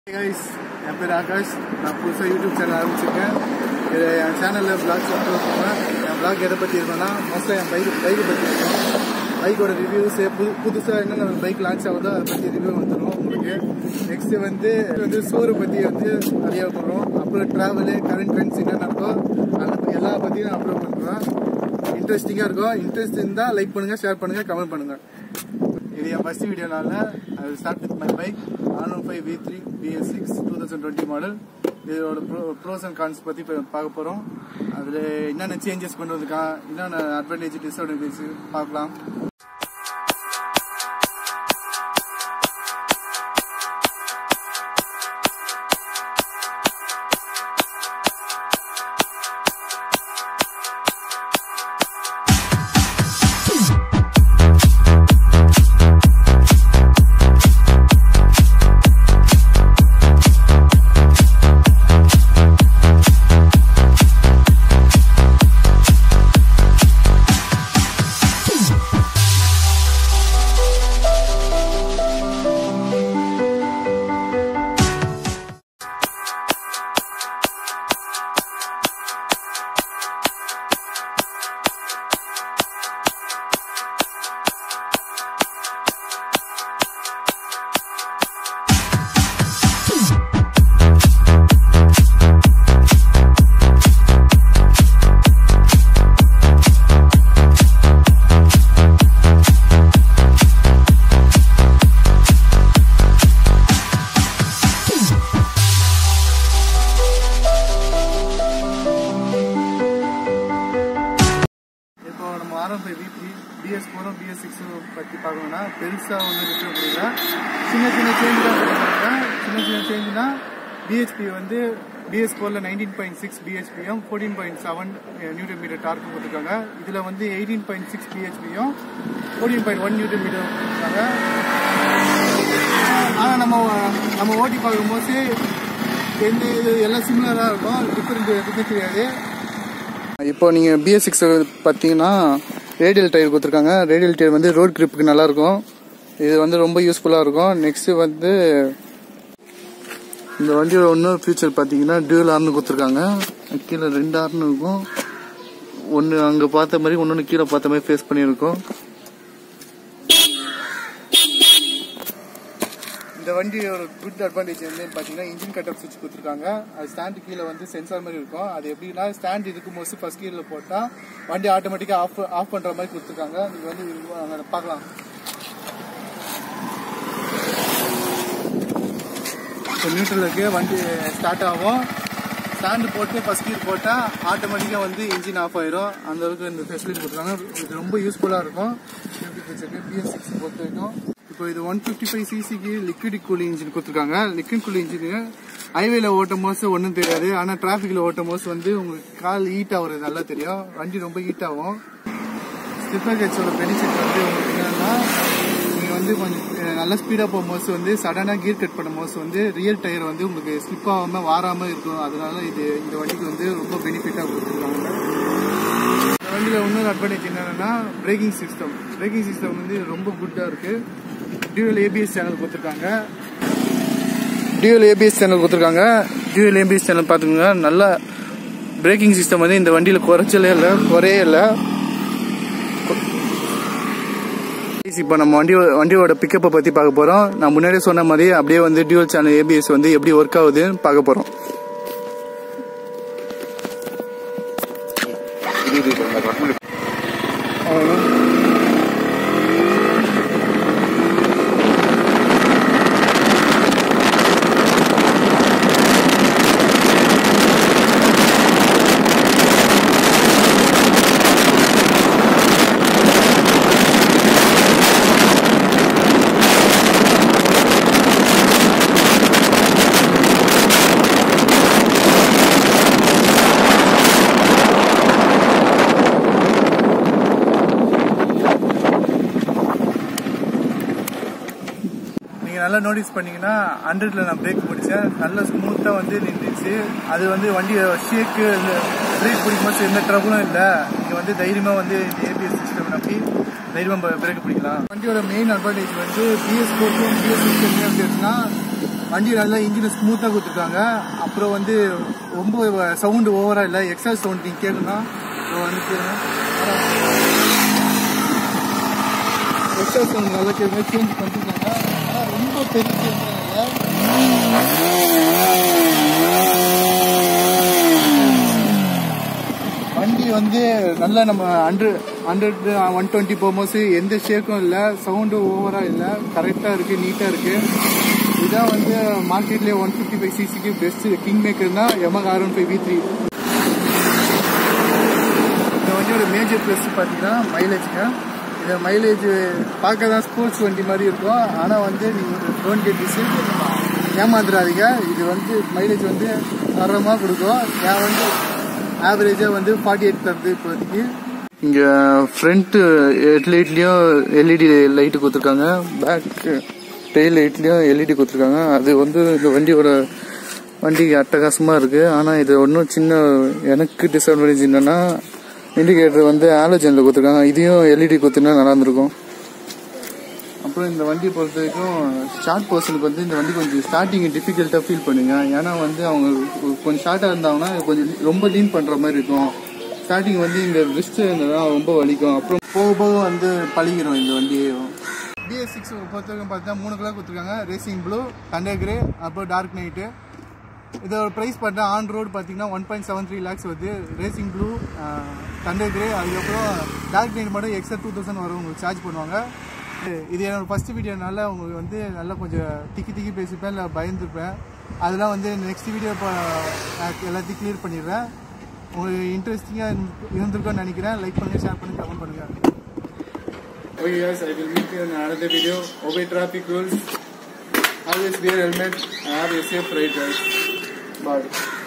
Guys என் பேர் ஆகாஷ் நான் புதுசாக யூடியூப் சேனல் ஆரம்பிச்சிருக்கேன் இது என் சேனலில் பிளாக்ஸ் அப்லோட் பண்ணுவேன் என் பிளாக் எதை பற்றி இருக்குன்னா மோஸ்ட்டாக என் பைக் பைக்கை பற்றி இருக்கும் பைக்கோட ரிவ்யூஸ் புது புதுசாக என்னென்ன பைக் லான்ச் ஆகுதோ அதை பற்றி ரிவ்யூ வந்துடும் உங்களுக்கு நெக்ஸ்ட் வந்து வந்து சோறு பற்றி வந்து நிறைய பண்ணுறோம் அப்புறம் ட்ராவலு கரண்ட் ட்ரெண்ட்ஸ் என்ன நடக்கோ அந்த எல்லா பற்றியும் நான் அப்லோட் பண்ணுறேன் இன்ட்ரெஸ்டிங்காக இருக்கும் இன்ட்ரெஸ்ட் இருந்தால் லைக் பண்ணுங்கள் ஷேர் பண்ணுங்கள் கமெண்ட் பண்ணுங்கள் இது என் ஃபர்ஸ்ட் வீடியோனால I will start with my bike R one five V three BS six two thousand twenty model இதோட ப்ரோ ப்ரோஸ் அண்ட் கான்ஸ் பற்றி இப்போ பார்க்க போகிறோம் அதில் என்னென்ன சேஞ்சஸ் கொண்டு வந்திருக்கான் என்னென்ன அட்வான்டேஜ் டிஸ்அட்வான்டேஜ் பார்க்கலாம் இப்போ நம்ம R five V three BS ஃபோரும் பிஎஸ் சிக்ஸும் பற்றி பார்க்கணும்னா பெருசாக ஒன்றும் டிஃப்ரெண்ட் இல்லை சின்ன சின்ன சேஞ்ச் தான் கொடுக்குறாங்க சின்ன சின்ன சேஞ்ச்னா பிஹெச்பி வந்து பிஎஸ் ஃபோரில் நைன்டீன் பாயிண்ட் சிக்ஸ் பிஹெச்பியும் fourteen point seven newton metre torque கொடுத்துருக்காங்க இதில் வந்து எயிட்டீன் பாயிண்ட் சிக்ஸ் பிஹெச்பியும் fourteen point one newton metre கொடுத்துருக்காங்க ஆனால் நம்ம நம்ம ஓட்டி பார்க்கும்போது எந்த இது எல்லாம் சிமிலராக இருக்கும் டிஃப்ரெண்ட் எதுவுமே தெரியாது இப்போ நீங்கள் பிஎஸ் சிக்ஸ் பார்த்தீங்கன்னா ரேடியல் டயர் கொடுத்துருக்காங்க ரேடியல் டயர் வந்து ரோட் கிரிப்புக்கு நல்லாயிருக்கும் இது வந்து ரொம்ப யூஸ்ஃபுல்லாக இருக்கும் நெக்ஸ்ட்டு வந்து இந்த வண்டியோட இன்னொரு ஃபியூச்சர் பார்த்தீங்கன்னா டியூல் ஆர்னு கொடுத்துருக்காங்க கீழே ரெண்டு ஆர்னு இருக்கும் ஒன்று அங்கே பார்த்த மாதிரி ஒன்று கீழே பார்த்த மாதிரி ஃபேஸ் பண்ணியிருக்கோம் இந்த வண்டியோட குட் அட்வான்டேஜ் வந்து பார்த்தீங்கன்னா இன்ஜின் கட்டப் சுவிட்ச் கொடுத்துருக்காங்க அது ஸ்டாண்டு கீழே வந்து சென்சார் மாதிரி இருக்கும் அது எப்படின்னா ஸ்டாண்ட் இருக்கும் போது ஃபர்ஸ்ட் கீழே போட்டால் வண்டி ஆட்டோமேட்டிக்காக ஆஃப் ஆஃப் பண்ணுற மாதிரி கொடுத்துருக்காங்க நீங்கள் வந்து அங்க பார்க்கலாம் இப்போ நியூட்ரல் இருக்கு வண்டி ஸ்டார்ட் ஆகும் ஸ்டாண்டு போட்டு ஃபர்ஸ்ட் கீர் போட்டால் ஆட்டோமேட்டிக்காக வந்து இன்ஜின் ஆஃப் ஆயிரும் அந்த அளவுக்கு இந்த ஃபெசிலிட்டி கொடுத்துருக்காங்க இது ரொம்ப யூஸ்ஃபுல்லாக இருக்கும் சேஃப்டி ஃபீச்சருக்கு பிஎஸ் சிக்ஸ் பொறுத்த வரைக்கும் இப்போ இது ஒன் ஃபிஃப்டி ஃபைவ் சிசிக்கு லிக்விட் கூலிங் இன்ஜின் கொடுத்துருக்காங்க லிக்விட் கூலிங் இன்ஜின் ஹைவேல ஓட்டும் போது ஒன்றும் தெரியாது ஆனால் டிராஃபிக்கில் ஓட்டும் போது வந்து உங்களுக்கு கால் ஹீட் ஆகுறது நல்லா தெரியும் வண்டி ரொம்ப ஹீட் ஆகும் ஸ்லிப்பர் கேட்சோட பெனிஃபிட் வந்து உங்களுக்கு என்னன்னா நீங்கள் வந்து கொஞ்சம் அஹ், நல்ல ஸ்பீடாக போகும்போது வந்து சடனாக கீர் கட் பண்ணும்போது வந்து ரியல் டயர் வந்து உங்களுக்கு ஸ்லிப் ஆகாமல் வாராமல் இருக்கும் அதனால இது இந்த வண்டிக்கு வந்து ரொம்ப பெனிஃபிட்டாக கொடுத்துருக்காங்க இந்த வண்டியில் இன்னொரு அட்வான்டேஜ் என்னன்னா பிரேக்கிங் சிஸ்டம் பிரேக்கிங் சிஸ்டம் வந்து ரொம்ப குட்டாக இருக்கு டியூவல் ஏபிஎஸ் சேனல் கொடுத்துருக்காங்க டியூவல் ஏபிஎஸ் சேனல் கொடுத்துருக்காங்க டியூவல் ஏபிஎஸ் சேனல் பார்த்துக்கோங்க நல்ல பிரேக்கிங் சிஸ்டம் வந்து இந்த வண்டியில் குறைச்சலே இல்லை குறையே இல்லை இப்போ நம்ம வண்டி வண்டியோட பிக்கப்பை பற்றி பார்க்க போகிறோம் நான் முன்னாடியே சொன்ன மாதிரி அப்படியே வந்து டியூவல் சேனல் ஏபிஎஸ் வந்து எப்படி ஒர்க் ஆகுதுன்னு பார்க்க போகிறோம் நீங்கள் நல்லா நோட்டீஸ் பண்ணீங்கன்னா ஹண்ட்ரட்ல நான் பிரேக் பிடிச்சேன் நல்லா ஸ்மூத்தாக வந்து நின்றுச்சு அது வந்து வண்டி ஷேக்கு பிரேக் பிடிக்கும்போது எந்த ட்ரபுளும் இல்லை நீங்கள் வந்து தைரியமாக வந்து ஏபிஎஸ் சிஸ்டம் நம்பி தைரியமாக பிரேக் பிடிக்கலாம் வண்டியோட மெயின் அட்வான்டேஜ் வந்து பிஎஸ் ஃபோர்க்கும் பிஎஸ் சிக்ஸ்க்கும் எப்படி இருக்குன்னா வண்டி நல்லா இன்ஜின் ஸ்மூத்தாக கொடுத்துருக்காங்க அப்புறம் வந்து ரொம்ப சவுண்டு ஓவராக இல்லை எக்ஸ்ட்ரா சவுண்ட் நீங்கள் கேட்கணும் வந்து எக்ஸ்ட்ரா சவுண்ட் நல்லா கேட்குங்க சேஞ்ச் பண்ணிருக்காங்க ஆனால் ரொம்ப பெரிய வண்டி வந்து நல்லா நம்ம ஹண்ட்ரட் ஹண்ட்ரட் ஒன் டுவெண்ட்டி போகும்போது எந்த ஷேக்கும் இல்லை சவுண்டு ஓவராக இல்லை கரெக்டாக இருக்குது நீட்டாக இருக்குது இதான் வந்து மார்க்கெட்லேயே ஒன் ஃபிஃப்டி ஃபைவ் சிசிக்கு பெஸ்ட் கிங் மேக்கர்னா எமக் R one five V three இந்த வண்டியோட மேஜர் ப்ளஸ் பார்த்தீங்கன்னா மைலேஜ்ங்க இந்த மைலேஜ் பார்க்க தான் ஸ்போர்ட்ஸ் வண்டி மாதிரி இருக்கும் ஆனால் வந்து நீங்கள் டோன் கெட் டிஸ் ஏமாந்துடாதீங்க இது வந்து மைலேஜ் வந்து தரமாக கொடுக்கும் ஏன் வந்து ஆவரேஜாக வந்து ஃபார்ட்டி எயிட் தருது இப்போதைக்கு இங்கே ஃப்ரண்ட் ஹெட்லைட்லேயும் எல்இடி லைட்டு கொடுத்துருக்காங்க பேக் டெயில் லைட்லேயும் எல்இடி கொடுத்துருக்காங்க அது வந்து இந்த வண்டியோட வண்டி அட்டகாசமாக இருக்குது ஆனால் இது ஒன்றும் சின்ன எனக்கு டிஸ்அட்வான்டேஜ் என்னென்னா இண்டிகேட்டர் வந்து ஆலோஜனில் கொடுத்துருக்காங்க இதையும் எல்இடி கொடுத்துனா நல்லா இருந்திருக்கும் அப்புறம் இந்த வண்டியை பொறுத்த வரைக்கும் ஷார்ட் பர்சனுக்கு வந்து இந்த வண்டி கொஞ்சம் ஸ்டார்டிங் டிஃபிகல்ட்டாக ஃபீல் பண்ணுங்க ஏன்னா வந்து அவங்க கொஞ்சம் ஷார்ட்டாக இருந்தாங்கன்னா கொஞ்சம் ரொம்ப லீன் பண்ணுற மாதிரி இருக்கும் ஸ்டார்டிங் வந்து இந்த ரிஸ்ட் இருந்ததுனா ரொம்ப வலிக்கும் அப்புறம் போக போக வந்து பழகிரும் இந்த வண்டியும் பிஎஸ் சிக்ஸ் பொறுத்த வரைக்கும் பார்த்தீங்கன்னா மூணு கலர் கொடுத்துருக்காங்க ரேசிங் ப்ளூ தண்டர் கிரே அப்புறம் டார்க் நைட்டு இதோட ப்ரைஸ் பார்த்தா ஆன் ரோடு பார்த்தீங்கன்னா one point seven three lakhs வருது ரேசிங் ப்ளூ தண்டர் கிரே அதுக்கப்புறம் டார்க் நைட் மட்டும் எக்ஸ்ட்ரா டூ தௌசண்ட் வரும் உங்களுக்கு சார்ஜ் பண்ணுவாங்க இது என்னோட ஃபர்ஸ்ட் வீடியோனால உங்களுக்கு வந்து நல்லா கொஞ்சம் திக்கி திக்கி பேசிப்பேன் இல்லை பயந்துருப்பேன் அதெல்லாம் வந்து நெக்ஸ்ட் வீடியோ இப்போ எல்லாத்தையும் கிளியர் பண்ணிடுறேன் உங்களுக்கு இன்ட்ரெஸ்டிங்காக இருந்திருக்கும்னு நினைக்கிறேன் லைக் பண்ணுங்கள் ஷேர் பண்ணுங்கள் கமெண்ட் பண்ணுங்கள் Okay guys, I will meet you in another video. Obey traffic rules. Always wear helmet and have a safe ride guys. Bye.